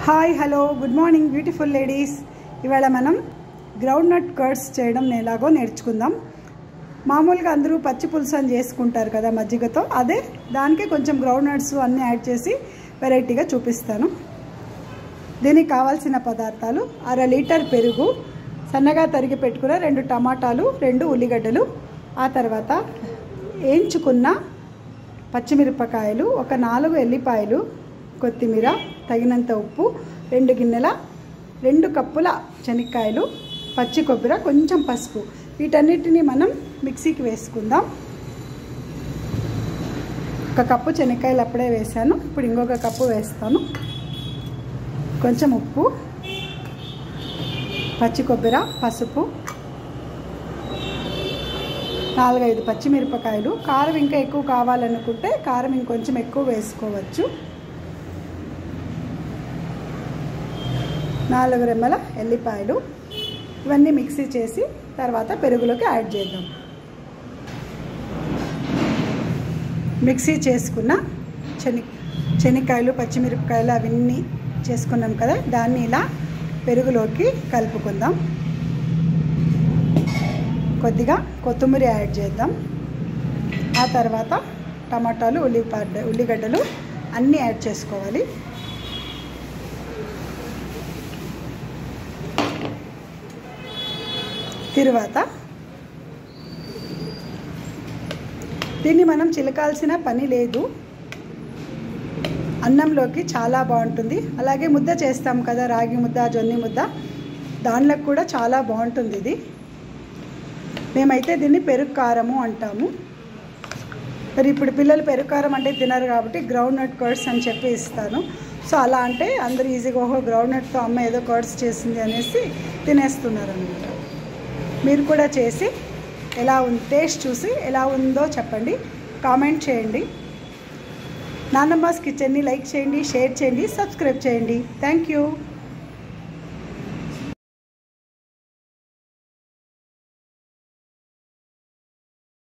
hi hello good morning beautiful ladies ఇవాళ మనం ground nut curds చేయడం ఎలాగో నేర్చుకుందాం మామూలుగా అందరూ పచ్చి పులుసు అని చేసుకుంటారు కదా మజ్జిగతో అదే దానికి కొంచెం గ్రౌండ్ నట్స్ అన్నీ యాడ్ చేసి వెరైటీగా చూపిస్తాను దీనికి కావాల్సిన పదార్థాలు అర లీటర్ పెరుగు సన్నగా తరిగి పెట్టుకున్న రెండు టమాటాలు రెండు ఉల్లిగడ్డలు ఆ తర్వాత వేయించుకున్న పచ్చిమిరపకాయలు ఒక నాలుగు ఎల్లిపాయలు కొత్తిమీర తగినంత ఉప్పు రెండు గిన్నెల రెండు కప్పుల శనక్కాయలు పచ్చి కొబ్బరి కొంచెం పసుపు వీటన్నిటిని మనం మిక్సీకి వేసుకుందాం ఒక కప్పు శనక్కాయలు అప్పుడే వేసాను ఇప్పుడు ఇంకొక కప్పు వేస్తాను కొంచెం ఉప్పు పచ్చి కొబ్బరి పసుపు నాలుగైదు పచ్చిమిరపకాయలు కారం ఇంకా ఎక్కువ కావాలనుకుంటే కారం ఇంకొంచెం ఎక్కువ వేసుకోవచ్చు నాలుగు రెమ్మల ఎల్లిపాయలు ఇవన్నీ మిక్సీ చేసి తర్వాత పెరుగులోకి యాడ్ చేద్దాం మిక్సీ చేసుకున్న శని శనక్కాయలు పచ్చిమిరపకాయలు అవన్నీ చేసుకున్నాం కదా దాన్ని ఇలా పెరుగులోకి కలుపుకుందాం కొద్దిగా కొత్తిమీర యాడ్ చేద్దాం ఆ తర్వాత టమాటాలు ఉల్లిపాయ ఉల్లిగడ్డలు అన్నీ యాడ్ చేసుకోవాలి తరువాత దీన్ని మనం చిలకాల్సిన పని లేదు అన్నంలోకి చాలా బాగుంటుంది అలాగే ముద్ద చేస్తాం కదా రాగి ముద్ద జొన్ని ముద్ద దానిలోకి కూడా చాలా బాగుంటుంది ఇది మేమైతే దీన్ని పెరుగు కారము అంటాము మరి ఇప్పుడు పిల్లలు పెరుగు కారం అంటే తినరు కాబట్టి గ్రౌండ్ నట్ కర్డ్స్ అని చెప్పి ఇస్తాను సో అలా అంటే అందరూ ఈజీగా ఓహో గ్రౌండ్ నట్తో అమ్మ ఏదో కర్డ్స్ చేసింది అనేసి తినేస్తున్నారు అనమాట మీరు కూడా చేసి ఎలా ఉంది టేస్ట్ చూసి ఎలా ఉందో చెప్పండి కామెంట్ చేయండి నాన్నమ్మాస్ కిచెన్ని లైక్ చేయండి షేర్ చేయండి సబ్స్క్రైబ్ చేయండి థ్యాంక్ యూ